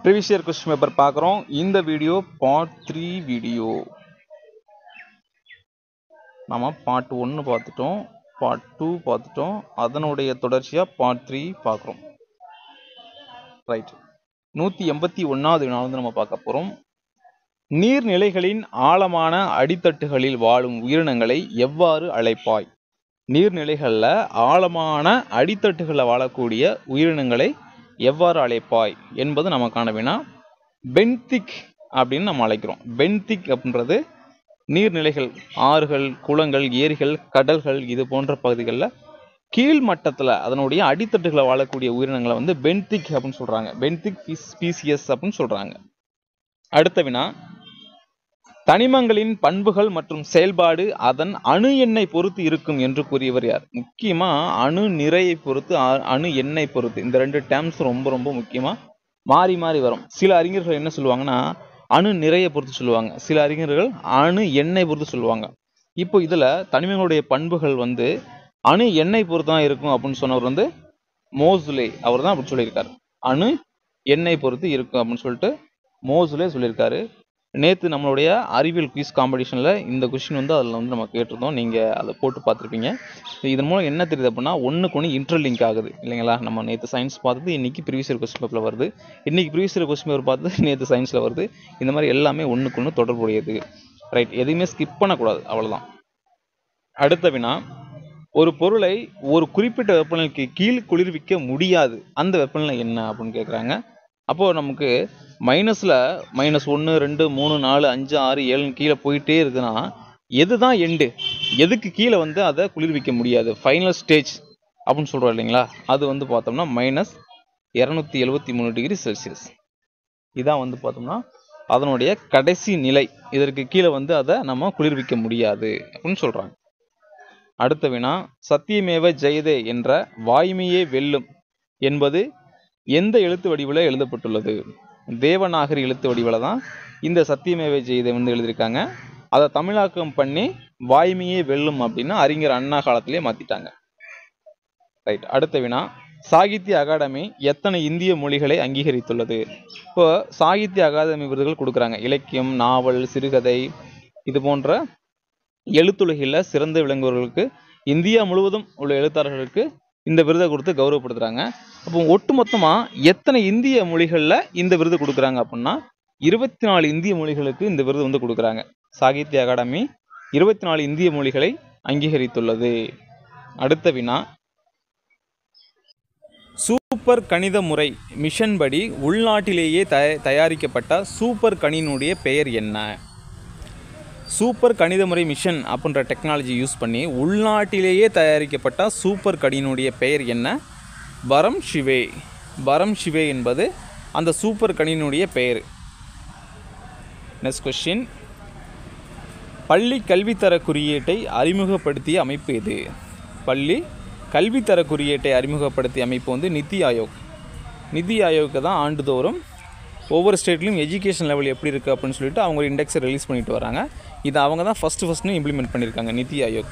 previous year question paper பார்க்குறோம் இந்த video part three video நம்ம பார்ட் ஒன்று பார்த்துட்டோம் பார்ட் டூ பார்த்துட்டோம் அதனுடைய தொடர்ச்சியாக பார்ட் த்ரீ பார்க்குறோம் ரைட் நூற்றி எண்பத்தி ஒன்றாவது வினா வந்து நம்ம பார்க்க போகிறோம் நீர்நிலைகளின் ஆழமான அடித்தட்டுகளில் வாழும் உயிரினங்களை எவ்வாறு அழைப்பாய் நீர்நிலைகளில் ஆழமான அடித்தட்டுகளில் வாழக்கூடிய உயிரினங்களை எவ்வாறு அழைப்பாய் என்பது நமக்கான வினா பென்திக் அப்படின்னு நம்ம அழைக்கிறோம் பென்திக் அப்படின்றது நீர்நிலைகள் ஆறுகள் குளங்கள் ஏரிகள் கடல்கள் இது போன்ற பகுதிகளில் கீழ் மட்டத்தில் அதனுடைய அடித்தட்டுகளை வாழக்கூடிய உயிரினங்களை வந்து பென்திக் அப்படின்னு சொல்கிறாங்க பென்திக் ஸ்பீசியஸ் அப்படின்னு சொல்கிறாங்க அடுத்த வினா தனிமங்களின் பண்புகள் மற்றும் செயல்பாடு அதன் அணு எண்ணை பொறுத்து இருக்கும் என்று கூறியவர் யார் முக்கியமா அணு நிறையை பொறுத்து அ- அணு எண்ணை பொறுத்து இந்த ரெண்டு டேர்ம்ஸ் ரொம்ப ரொம்ப முக்கியமா மாறி மாறி வரும் சில அறிஞர்கள் என்ன சொல்லுவாங்கன்னா அணு நிறையை பொறுத்து சொல்லுவாங்க சில அறிஞர்கள் அணு எண்ணை பொறுத்து சொல்லுவாங்க இப்போ இதுல தனிமங்களுடைய பண்புகள் வந்து அணு எண்ணெய் பொறுத்து தான் இருக்கும் அப்படின்னு சொன்னவர் வந்து மோஸ்லே அவர் தான் அப்படி சொல்லியிருக்காரு அணு எண்ணெய் பொறுத்து இருக்கும் அப்படின்னு சொல்லிட்டு மோஸ்லே சொல்லியிருக்காரு நேற்று நம்மளுடைய அறிவியல் குயிஸ் காம்படிஷனில் இந்த கொஷின் வந்து அதில் வந்து நம்ம கேட்டிருந்தோம் நீங்கள் அதை போட்டு பார்த்துருப்பீங்க இதன் மூலம் என்ன தெரியுது அப்படின்னா ஒன்றுக்கு ஒன்று இன்டர்லிங்க் ஆகுது இல்லைங்களா நம்ம நேற்று சயின்ஸ் பார்த்தது இன்னைக்கு ப்ரீவியஸ் இயர் கொஸ்டின் பேப்பரில் வருது இன்னைக்கு ப்ரீவியஸ் இயர் கொஸ்டின் பேப்பர் பார்த்தது நேற்று சயின்ஸில் வருது இந்த மாதிரி எல்லாமே ஒன்றுக்கு ஒன்று தொடர்புடையது ரைட் எதையுமே ஸ்கிப் பண்ணக்கூடாது அவ்வளவுதான் அடுத்த வினா ஒரு பொருளை ஒரு குறிப்பிட்ட வெப்பநிலைக்கு கீழ் குளிர்விக்க முடியாது அந்த வெப்பநிலை என்ன அப்படின்னு கேட்குறாங்க அப்போ நமக்கு மைனஸில் மைனஸ் ஒன்று ரெண்டு மூணு நாலு அஞ்சு ஆறு ஏழுன்னு கீழே போயிட்டே இருக்குன்னா எதுதான் எண்டு எதுக்கு கீழே வந்து அதை குளிர்விக்க முடியாது ஃபைனல் ஸ்டேஜ் அப்படின்னு சொல்கிறோம் இல்லைங்களா அது வந்து பார்த்தோம்னா மைனஸ் இரநூத்தி எழுபத்தி மூணு டிகிரி செல்சியஸ் இதான் வந்து பார்த்தோம்னா அதனுடைய கடைசி நிலை இதற்கு கீழே வந்து அதை நம்ம குளிர்விக்க முடியாது அப்படின்னு சொல்கிறாங்க அடுத்த வினா சத்தியமேவ ஜெயதே என்ற வாய்மையே வெல்லும் என்பது எந்த எழுத்து வடிவில் எழுதப்பட்டுள்ளது தேவநாகரி எழுத்து வடிவில் தான் இந்த சத்தியமேவ ஜெயதே வந்து எழுதியிருக்காங்க அதை தமிழாக்கம் பண்ணி வாய்மையே வெல்லும் அப்படின்னு அறிஞர் அண்ணா காலத்திலே மாத்திட்டாங்க ரைட் அடுத்த வினா சாகித்ய அகாடமி எத்தனை இந்திய மொழிகளை அங்கீகரித்துள்ளது இப்போ சாகித்ய அகாதமி விருதுகள் கொடுக்குறாங்க இலக்கியம் நாவல் சிறுகதை இது போன்ற எழுத்துலகில் சிறந்து விளங்குவர்களுக்கு இந்தியா முழுவதும் உள்ள எழுத்தாளர்களுக்கு இந்த விருதை கொடுத்து கௌரவப்படுத்துறாங்க அப்போ ஒட்டுமொத்தமா எத்தனை இந்திய மொழிகளில் இந்த விருது கொடுக்குறாங்க அப்படின்னா இருபத்தி நாலு இந்திய மொழிகளுக்கு இந்த விருது வந்து கொடுக்குறாங்க சாகித்ய அகாடமி இருபத்தி நாலு இந்திய மொழிகளை அங்கீகரித்துள்ளது அடுத்த வினா சூப்பர் கணித முறை மிஷன் படி உள்நாட்டிலேயே தய தயாரிக்கப்பட்ட சூப்பர் கணினுடைய பெயர் என்ன சூப்பர் கணித முறை மிஷன் அப்படின்ற டெக்னாலஜி யூஸ் பண்ணி உள்நாட்டிலேயே தயாரிக்கப்பட்ட சூப்பர் கணினுடைய பெயர் என்ன பரம் ஷிவே பரம் ஷிவே என்பது அந்த சூப்பர் கணினுடைய பெயர் நெக்ஸ்ட் கொஸ்டின் பள்ளி கல்வித்தர குறியீட்டை அறிமுகப்படுத்திய அமைப்பு எது பள்ளி கல்வித்தர குறியீட்டை அறிமுகப்படுத்திய அமைப்பு வந்து நித்தி ஆயோக் நிதி ஆயோக்கு தான் ஆண்டுதோறும் ஒவ்வொரு ஸ்டேட்லையும் எஜுகேஷன் லெவல் எப்படி இருக்குது அப்படின்னு சொல்லிட்டு அவங்க ஒரு இண்டெக்ஸை ரிலீஸ் பண்ணிட்டு வராங்க இதை அவங்க தான் ஃபஸ்ட்டு ஃபஸ்ட்டு இம்ப்ளிமெண்ட் பண்ணியிருக்காங்க நிதி ஆயோக்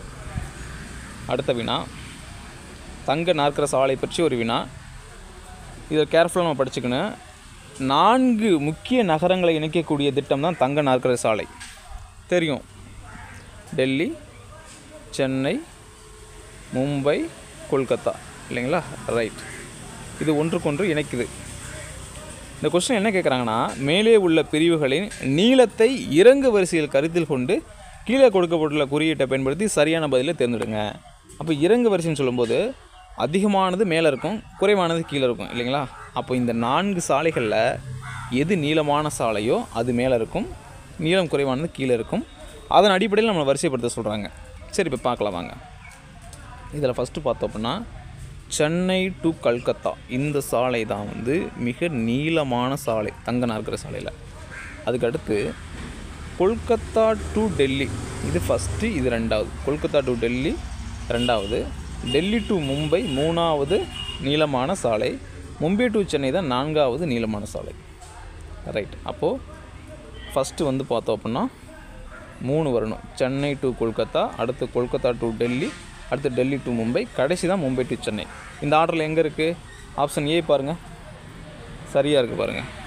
அடுத்த வினா தங்க நாற்கர சாலை பற்றி ஒரு வினா இதை கேர்ஃபுல்லாக நம்ம படிச்சுக்கணும் நான்கு முக்கிய நகரங்களை இணைக்கக்கூடிய திட்டம் தான் தங்க நாற்கர சாலை தெரியும் டெல்லி சென்னை மும்பை கொல்கத்தா இல்லைங்களா ரைட் இது ஒன்றுக்கொன்று இணைக்குது இந்த கொஸ்டின் என்ன கேட்குறாங்கன்னா மேலே உள்ள பிரிவுகளின் நீளத்தை இறங்கு வரிசையில் கருத்தில் கொண்டு கீழே கொடுக்கப்பட்டுள்ள குறியீட்டை பயன்படுத்தி சரியான பதிலை தேர்ந்தெடுங்க அப்போ இறங்கு வரிசைன்னு சொல்லும்போது அதிகமானது மேலே இருக்கும் குறைவானது கீழே இருக்கும் இல்லைங்களா அப்போ இந்த நான்கு சாலைகளில் எது நீளமான சாலையோ அது மேலே இருக்கும் நீளம் குறைவானது கீழே இருக்கும் அதன் அடிப்படையில் நம்மளை வரிசைப்படுத்த சொல்கிறாங்க சரி இப்போ பார்க்கலாம் வாங்க இதில் ஃபஸ்ட்டு பார்த்தோம் அப்படின்னா சென்னை டு கல்கத்தா இந்த சாலை தான் வந்து மிக நீளமான சாலை தங்க நாற்கர சாலையில் அதுக்கடுத்து கொல்கத்தா டு டெல்லி இது ஃபஸ்ட்டு இது ரெண்டாவது கொல்கத்தா டு டெல்லி ரெண்டாவது டெல்லி டு மும்பை மூணாவது நீளமான சாலை மும்பை டு சென்னை தான் நான்காவது நீளமான சாலை ரைட் அப்போது ஃபஸ்ட்டு வந்து பார்த்தோம் அப்படின்னா மூணு வரணும் சென்னை டு கொல்கத்தா அடுத்து கொல்கத்தா டு டெல்லி அடுத்து டெல்லி டு மும்பை கடைசி தான் மும்பை டு சென்னை இந்த ஆர்டரில் எங்கே இருக்குது ஆப்ஷன் ஏ பாருங்கள் சரியாக இருக்குது பாருங்கள்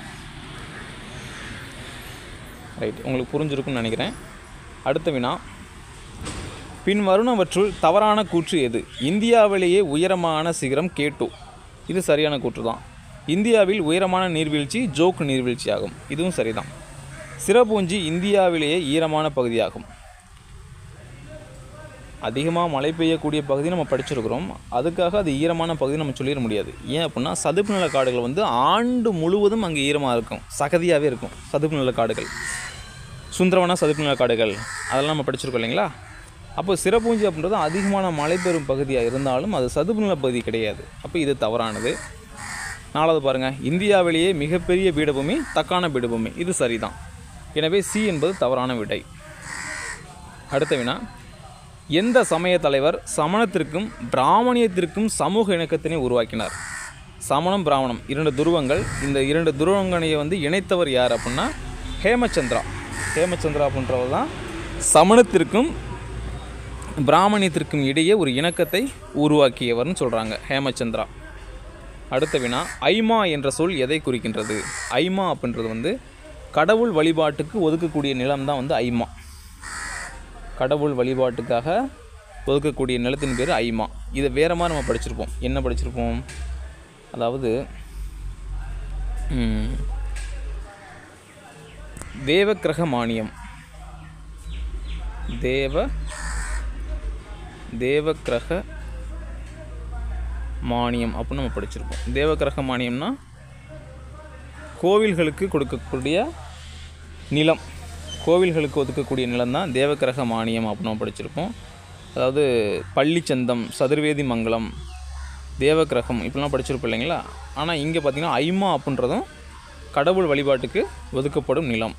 ரைட் உங்களுக்கு புரிஞ்சிருக்கும்னு நினைக்கிறேன் அடுத்த வினா பின் வருணவற்றுள் தவறான கூற்று எது இந்தியாவிலேயே உயரமான சிகரம் கேட்டோ இது சரியான கூற்று தான் இந்தியாவில் உயரமான நீர்வீழ்ச்சி ஜோக் நீர்வீழ்ச்சி ஆகும் இதுவும் சரிதான் சிறப்பூஞ்சி இந்தியாவிலேயே ஈரமான பகுதியாகும் அதிகமாக மழை பெய்யக்கூடிய பகுதி நம்ம படிச்சிருக்கிறோம் அதுக்காக அது ஈரமான பகுதி நம்ம சொல்லிட முடியாது ஏன் அப்படின்னா சதுப்பு நில காடுகள் வந்து ஆண்டு முழுவதும் அங்கே ஈரமாக இருக்கும் சகதியாகவே இருக்கும் சதுப்பு நில காடுகள் சுந்தரவன சதுப்பு நில காடுகள் அதெல்லாம் நம்ம படிச்சிருக்கோம் இல்லைங்களா அப்போ சிறப்பூஞ்சி அப்படின்றது அதிகமான மழை பெறும் பகுதியாக இருந்தாலும் அது சதுப்பு நில பகுதி கிடையாது அப்போ இது தவறானது நாலாவது பாருங்கள் இந்தியாவிலேயே மிகப்பெரிய பீடபூமி தக்கான பீடபூமி இது சரிதான் எனவே சி என்பது தவறான விடை அடுத்த வினா எந்த சமய தலைவர் சமணத்திற்கும் பிராமணியத்திற்கும் சமூக இணக்கத்தினை உருவாக்கினார் சமணம் பிராமணம் இரண்டு துருவங்கள் இந்த இரண்டு துருவங்களையை வந்து இணைத்தவர் யார் அப்படின்னா ஹேமச்சந்திரா ஹேமச்சந்திரா அப்படின்றவர் தான் சமணத்திற்கும் பிராமணியத்திற்கும் இடையே ஒரு இணக்கத்தை உருவாக்கியவர்னு சொல்கிறாங்க ஹேமச்சந்திரா அடுத்த வினா ஐமா என்ற சொல் எதை குறிக்கின்றது ஐமா அப்படின்றது வந்து கடவுள் வழிபாட்டுக்கு ஒதுக்கக்கூடிய நிலம் தான் வந்து ஐமா கடவுள் வழிபாட்டுக்காக ஒதுக்கக்கூடிய நிலத்தின் பேர் ஐமா இதை வேற மாதிரி நம்ம படிச்சிருப்போம் என்ன படிச்சிருப்போம் அதாவது ம், தேவக்கிரக மானியம் தேவ தேவக்கிரக மானியம் அப்படின்னு நம்ம படிச்சிருப்போம் தேவக்கிரக மானியம்னா கோவில்களுக்கு கொடுக்கக்கூடிய நிலம் கோவில்களுக்கு ஒதுக்கக்கூடிய நிலம் தான் தேவக்கிரக மானியம் அப்படின்னு நம்ம படிச்சிருப்போம் அதாவது பள்ளிச்சந்தம் சதுர்வேதி மங்கலம் தேவக்கிரகம் இப்படிலாம் படிச்சிருப்போம் இல்லைங்களா ஆனால் இங்கே பார்த்தீங்கன்னா ஐமா அப்படின்றதும் கடவுள் வழிபாட்டுக்கு ஒதுக்கப்படும் நிலம்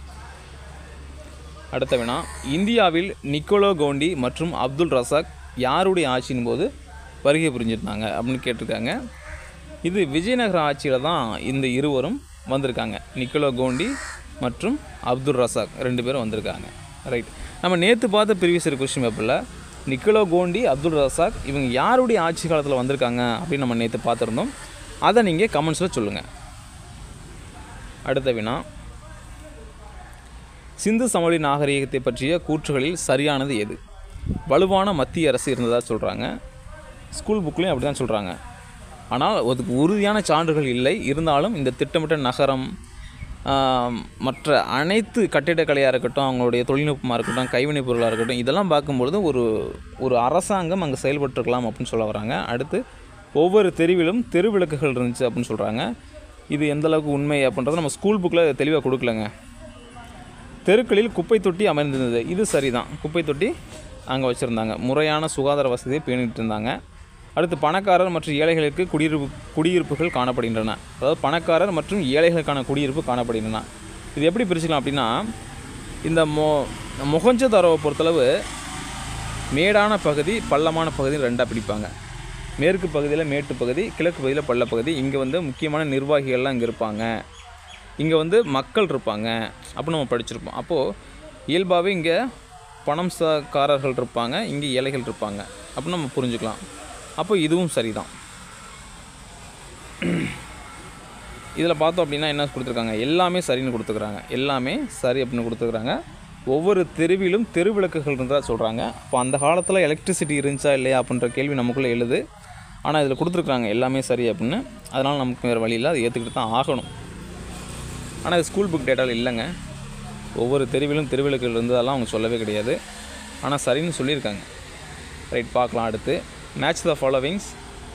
அடுத்த வினா இந்தியாவில் நிக்கோலோ கோண்டி மற்றும் அப்துல் ரசாக் யாருடைய ஆட்சியின் போது வருகை புரிஞ்சிருந்தாங்க அப்படின்னு கேட்டிருக்காங்க இது விஜயநகர ஆட்சியில் தான் இந்த இருவரும் வந்திருக்காங்க நிக்கோலோ கோண்டி மற்றும் அப்துல் ரசாக் ரெண்டு பேரும் வந்திருக்காங்க ரைட் நம்ம நேற்று பார்த்த ப்ரீவியஸ் இயர் கொஸ்டின் பேப்பரில் நிக்கோலோ கோண்டி அப்துல் ரசாக் இவங்க யாருடைய ஆட்சி காலத்தில் வந்திருக்காங்க அப்படின்னு நம்ம நேற்று பார்த்துருந்தோம் அதை நீங்கள் கமெண்ட்ஸில் சொல்லுங்கள் அடுத்த வினா சிந்து சமவெளி நாகரிகத்தை பற்றிய கூற்றுகளில் சரியானது எது வலுவான மத்திய அரசு இருந்ததாக சொல்கிறாங்க ஸ்கூல் புக்லேயும் அப்படி தான் சொல்கிறாங்க ஆனால் அதுக்கு உறுதியான சான்றுகள் இல்லை இருந்தாலும் இந்த திட்டமிட்ட நகரம் ஆம், மற்ற அனைத்து கட்டிடக்கலையாக இருக்கட்டும் அவங்களுடைய தொழில்நுட்பமாக இருக்கட்டும் கைவினைப் பொருளாக இருக்கட்டும் இதெல்லாம் பார்க்கும்பொழுது ஒரு ஒரு அரசாங்கம் அங்கே செயல்பட்டிருக்கலாம் அப்படின்னு சொல்ல வராங்க அடுத்து ஒவ்வொரு தெருவிலும் தெருவிளக்குகள் இருந்துச்சு அப்படின்னு சொல்கிறாங்க இது எந்த அளவுக்கு உண்மை அப்படின்றத நம்ம ஸ்கூல் புக்கில் தெளிவாக கொடுக்கலங்க தெருக்களில் குப்பை தொட்டி அமைந்திருந்தது இது சரிதான் குப்பை தொட்டி அங்கே வச்சுருந்தாங்க முறையான சுகாதார வசதியை பேணிட்டு இருந்தாங்க அடுத்து பணக்காரர் மற்றும் ஏழைகளுக்கு குடியிருப்பு குடியிருப்புகள் காணப்படுகின்றன அதாவது பணக்காரர் மற்றும் ஏழைகளுக்கான குடியிருப்பு காணப்படுகின்றன இது எப்படி பிரிச்சுக்கலாம் அப்படின்னா இந்த மொ முகஞ்சதாரோவை பொறுத்தளவு மேடான பகுதி பள்ளமான பகுதி ரெண்டாக பிடிப்பாங்க மேற்கு பகுதியில் மேட்டு பகுதி கிழக்கு பகுதியில் பள்ள பகுதி இங்கே வந்து முக்கியமான நிர்வாகிகள்லாம் இங்கே இருப்பாங்க இங்கே வந்து மக்கள் இருப்பாங்க அப்படின்னு நம்ம படிச்சிருப்போம் அப்போது இயல்பாகவே இங்கே பணம் சக்காரர்கள் இருப்பாங்க இங்கே ஏழைகள் இருப்பாங்க அப்படின்னு நம்ம புரிஞ்சுக்கலாம் அப்போ இதுவும் சரிதான் இதில் பார்த்தோம் அப்படின்னா என்ன கொடுத்துருக்காங்க எல்லாமே சரின்னு கொடுத்துருக்காங்க எல்லாமே சரி அப்படின்னு கொடுத்துருக்காங்க ஒவ்வொரு தெருவிலும் தெருவிளக்குகள் இருந்தால் சொல்கிறாங்க அப்போ அந்த காலத்தில் எலக்ட்ரிசிட்டி இருந்துச்சா இல்லையா அப்படின்ற கேள்வி நமக்குள்ளே எழுது ஆனால் இதில் கொடுத்துருக்காங்க எல்லாமே சரி அப்படின்னு அதனால் நமக்கு வேறு வழி இல்லை அதை ஏற்றுக்கிட்டு தான் ஆகணும் ஆனால் இது ஸ்கூல் புக் டேட்டாவில் இல்லைங்க ஒவ்வொரு தெருவிலும் தெருவிளக்குகள் இருந்ததெல்லாம் அவங்க சொல்லவே கிடையாது ஆனால் சரின்னு சொல்லியிருக்காங்க ரைட் பார்க்கலாம் அடுத்து மேட்ச் த ஃபாலோவிங்ஸ்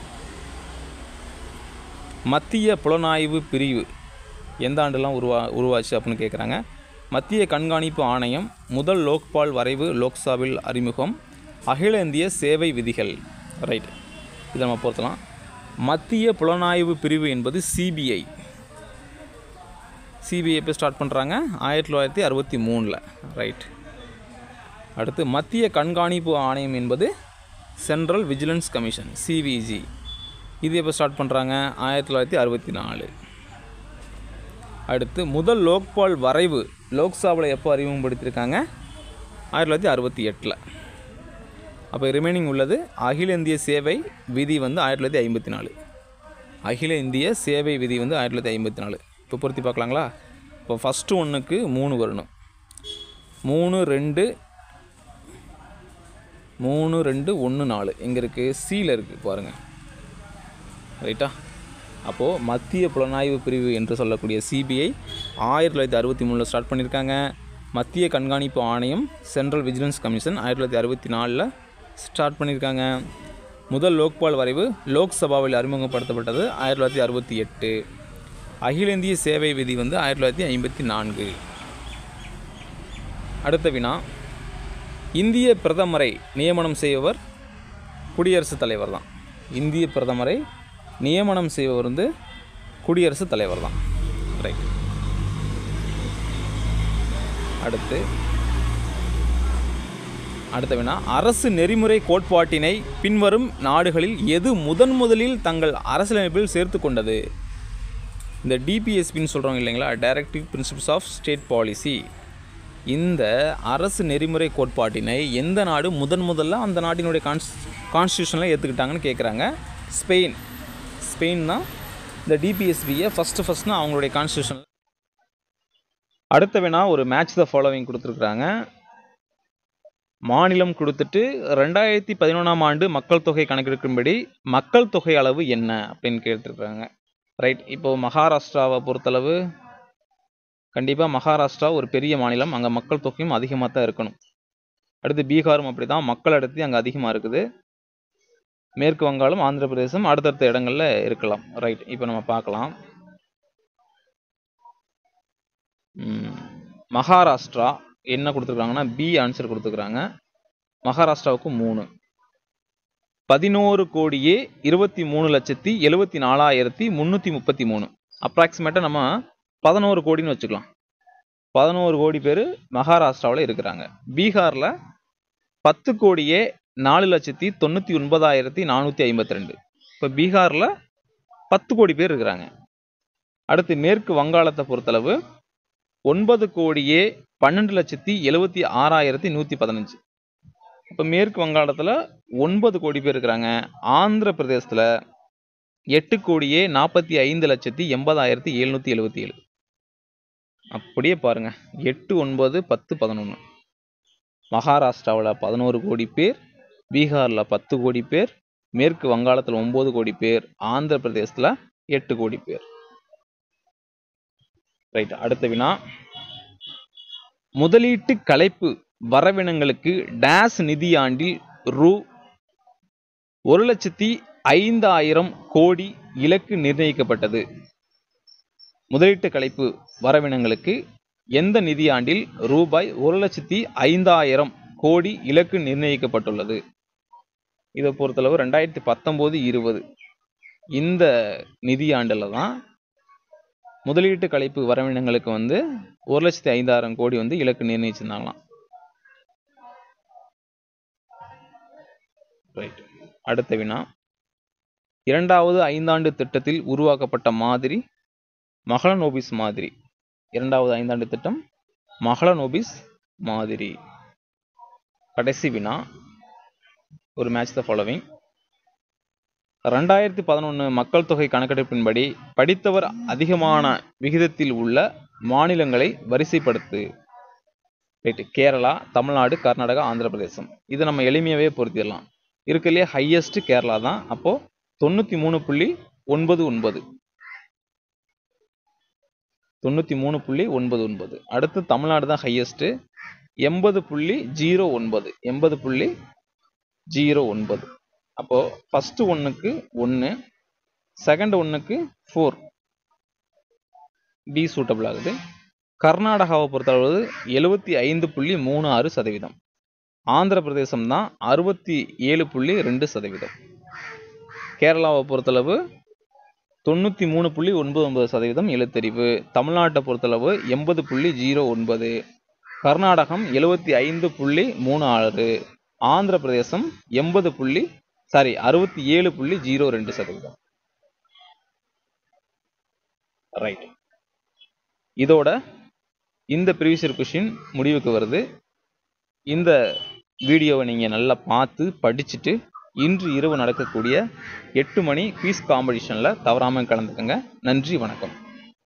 மத்திய புலனாய்வு பிரிவு எந்த ஆண்டுலாம் உருவா உருவாச்சு அப்படின்னு கேட்குறாங்க மத்திய கண்காணிப்பு ஆணையம் முதல் லோக்பால் வரைவு லோக்சபாவில் அறிமுகம் அகில இந்திய சேவை விதிகள் ரைட் இதை நம்ம பொறுத்தலாம் மத்திய புலனாய்வு பிரிவு என்பது சிபிஐ சிபிஐ எப்போ ஸ்டார்ட் பண்ணுறாங்க ஆயிரத்தி தொள்ளாயிரத்தி அறுபத்தி மூணில் ரைட் அடுத்து மத்திய கண்காணிப்பு ஆணையம் என்பது சென்ட்ரல் விஜிலன்ஸ் கமிஷன் சிவிஜி இது எப்போ ஸ்டார்ட் பண்ணுறாங்க ஆயிரத்தி தொள்ளாயிரத்தி அறுபத்தி நாலு அடுத்து முதல் லோக்பால் வரைவு லோக்சபாவில் எப்போ அறிமுகப்படுத்தியிருக்காங்க ஆயிரத்தி தொள்ளாயிரத்தி அறுபத்தி எட்டில் அப்போ ரிமைனிங் உள்ளது அகில இந்திய சேவை விதி வந்து ஆயிரத்தி தொள்ளாயிரத்தி ஐம்பத்தி நாலு அகில இந்திய சேவை விதி வந்து ஆயிரத்தி தொள்ளாயிரத்தி ஐம்பத்தி நாலு இப்போ பொருத்தி பார்க்கலாங்களா இப்போ ஃபஸ்ட்டு ஒன்றுக்கு மூணு வரணும் மூணு ரெண்டு மூணு ரெண்டு ஒன்று நாலு எங்கே இருக்குது சியில் இருக்குது பாருங்கள் ரைட்டா அப்போது மத்திய புலனாய்வு பிரிவு என்று சொல்லக்கூடிய சிபிஐ ஆயிரத்தி தொள்ளாயிரத்தி அறுபத்தி மூணில் ஸ்டார்ட் பண்ணியிருக்காங்க மத்திய கண்காணிப்பு ஆணையம் சென்ட்ரல் விஜிலன்ஸ் கமிஷன் ஆயிரத்தி தொள்ளாயிரத்தி அறுபத்தி நாலில் ஸ்டார்ட் பண்ணியிருக்காங்க முதல் லோக்பால் வரைவு லோக்சபாவில் அறிமுகப்படுத்தப்பட்டது ஆயிரத்தி தொள்ளாயிரத்தி அறுபத்தி எட்டு அகில இந்திய சேவை விதி வந்து ஆயிரத்தி தொள்ளாயிரத்தி ஐம்பத்தி நான்கு அடுத்த வினா இந்திய பிரதமரை நியமனம் செய்பவர் குடியரசுத் தலைவர் தான் இந்திய பிரதமரை நியமனம் செய்பவர் வந்து குடியரசுத் தலைவர் தான் ரைட் அடுத்து அடுத்த வினா அரசு நெறிமுறை கோட்பாட்டினை பின்வரும் நாடுகளில் எது முதன் முதலில் தங்கள் அரசியலமைப்பில் சேர்த்து கொண்டது இந்த டிபிஎஸ்பின்னு சொல்கிறோம் இல்லைங்களா directive principles of state policy இந்த அரசு நெறிமுறை கோட்பாட்டினை எந்த நாடு முதன் முதல்ல அந்த நாட்டினுடைய கான்ஸ் கான்ஸ்டியூஷனில் ஏற்றுக்கிட்டாங்கன்னு கேட்குறாங்க ஸ்பெயின் ஸ்பெயின் தான் இந்த டிபிஎஸ்பியை ஃபஸ்ட்டு ஃபஸ்ட்னு அவங்களுடைய கான்ஸ்டியூஷன் அடுத்த வேணா ஒரு மேட்ச் த ஃபாலோவிங் கொடுத்துருக்குறாங்க மாநிலம் கொடுத்துட்டு ரெண்டாயிரத்தி பதினொன்றாம் ஆண்டு மக்கள் தொகை கணக்கெடுக்கும்படி மக்கள் தொகை அளவு என்ன அப்படின்னு கேட்டிருக்காங்க ரைட் இப்போ மகாராஷ்டிராவை பொறுத்தளவு கண்டிப்பாக மகாராஷ்டிரா ஒரு பெரிய மாநிலம் அங்கே மக்கள் தொகையும் அதிகமாக தான் இருக்கணும் அடுத்து பீகாரும் அப்படி தான் மக்கள் அடர்த்தி அங்கே அதிகமாக இருக்குது மேற்கு வங்காளம் ஆந்திர பிரதேசம் அடுத்தடுத்த இடங்கள்ல இருக்கலாம் ரைட் இப்போ நம்ம பார்க்கலாம் ம், மகாராஷ்டிரா என்ன கொடுத்துருக்காங்கன்னா பி ஆன்சர் கொடுத்துருக்குறாங்க மகாராஷ்டிராவுக்கு மூணு பதினோரு கோடியே இருபத்தி மூணு லட்சத்தி எழுபத்தி நாலாயிரத்தி முந்நூற்றி முப்பத்தி மூணு அப்ராக்சிமேட்டாக நம்ம பதினோரு கோடின்னு வச்சுக்கலாம் பதினோரு கோடி பேர் மகாராஷ்டிராவில் இருக்கிறாங்க பீகாரில் பத்து கோடியே நாலு லட்சத்தி தொண்ணூற்றி ஒன்பதாயிரத்தி நானூற்றி ஐம்பத்தி ரெண்டு இப்போ பீகாரில் பத்து கோடி பேர் இருக்கிறாங்க அடுத்து மேற்கு வங்காளத்தை பொறுத்தளவு ஒன்பது கோடியே பன்னெண்டு லட்சத்தி எழுபத்தி ஆறாயிரத்தி நூற்றி பதினஞ்சு இப்போ மேற்கு வங்காளத்தில் ஒன்பது கோடி பேர் இருக்கிறாங்க ஆந்திர பிரதேசத்தில் எட்டு கோடியே நாற்பத்தி ஐந்து லட்சத்தி எண்பதாயிரத்தி எழுநூற்றி எழுபத்தி ஏழு அப்படியே பாருங்க எட்டு ஒன்பது பத்து பதினொன்று மகாராஷ்டிராவில் பதினோரு கோடி பேர் பீகாரில் பத்து கோடி பேர் மேற்கு வங்காளத்தில் ஒம்பது கோடி பேர் ஆந்திர பிரதேசத்தில் எட்டு கோடி பேர் ரைட் அடுத்த வினா முதலீட்டு கலைப்பு வரவினங்களுக்கு டேஸ் நிதியாண்டில் ரூ ஒரு லட்சத்தி ஐந்தாயிரம் கோடி இலக்கு நிர்ணயிக்கப்பட்டது முதலீட்டு கலைப்பு வரவினங்களுக்கு எந்த நிதியாண்டில் ரூபாய் ஒரு லட்சத்தி ஐந்தாயிரம் கோடி இலக்கு நிர்ணயிக்கப்பட்டுள்ளது இதை பொறுத்தளவு ரெண்டாயிரத்தி பத்தொம்போது இருபது இந்த நிதியாண்டில் தான் முதலீட்டு கலைப்பு வரவினங்களுக்கு வந்து ஒரு லட்சத்தி ஐந்தாயிரம் கோடி வந்து இலக்கு நிர்ணயிச்சிருந்தாங்களாம் ரைட் அடுத்த வினா இரண்டாவது ஐந்தாண்டு திட்டத்தில் உருவாக்கப்பட்ட மாதிரி மகளநோபிஸ் மாதிரி இரண்டாவது ஐந்தாண்டு திட்டம் மகளநோபிஸ் மாதிரி கடைசி வினா ஒரு மேட்ச் த ஃபாலோவிங் ரெண்டாயிரத்தி பதினொன்று மக்கள் தொகை கணக்கெடுப்பின்படி படித்தவர் அதிகமான விகிதத்தில் உள்ள மாநிலங்களை வரிசைப்படுத்து ரைட்டு கேரளா தமிழ்நாடு கர்நாடகா ஆந்திர பிரதேசம் இதை நம்ம எளிமையாகவே பொருத்திடலாம் இருக்கிறதுலே ஹையஸ்ட் கேரளா தான் அப்போ தொண்ணூற்றி மூணு புள்ளி ஒன்பது ஒன்பது தொண்ணூற்றி மூணு புள்ளி ஒன்பது ஒன்பது அடுத்து தமிழ்நாடு தான் ஹையஸ்ட்டு எண்பது புள்ளி ஜீரோ ஒன்பது எண்பது புள்ளி ஜீரோ ஒன்பது அப்போது ஃபஸ்ட்டு ஒன்றுக்கு ஒன்று செகண்ட் ஒன்றுக்கு ஃபோர் பி சூட்டபிள் ஆகுது கர்நாடகாவை பொறுத்தளவு எழுபத்தி ஐந்து புள்ளி மூணு ஆறு சதவீதம் ஆந்திர பிரதேசம் தான் அறுபத்தி ஏழு புள்ளி ரெண்டு சதவீதம் கேரளாவை பொறுத்தளவு தொண்ணூற்றி மூணு புள்ளி ஒன்பது ஒன்பது சதவீதம் எழுத்தறிவு தமிழ்நாட்டை பொறுத்தளவு எண்பது புள்ளி ஜீரோ ஒன்பது கர்நாடகம் எழுபத்தி ஐந்து புள்ளி மூணு ஆறு ஆந்திர பிரதேசம் எண்பது புள்ளி சாரி அறுபத்தி ஏழு புள்ளி ஜீரோ ரெண்டு சதவீதம் ரைட் இதோட இந்த ப்ரீவியஸ் கொஷின் முடிவுக்கு வருது இந்த வீடியோவை நீங்கள் நல்லா பார்த்து படிச்சுட்டு இன்று இரவு நடக்கக்கூடிய எட்டு மணி குயிஸ் காம்படிஷனில் தவறாமல் கலந்துக்கங்க நன்றி வணக்கம்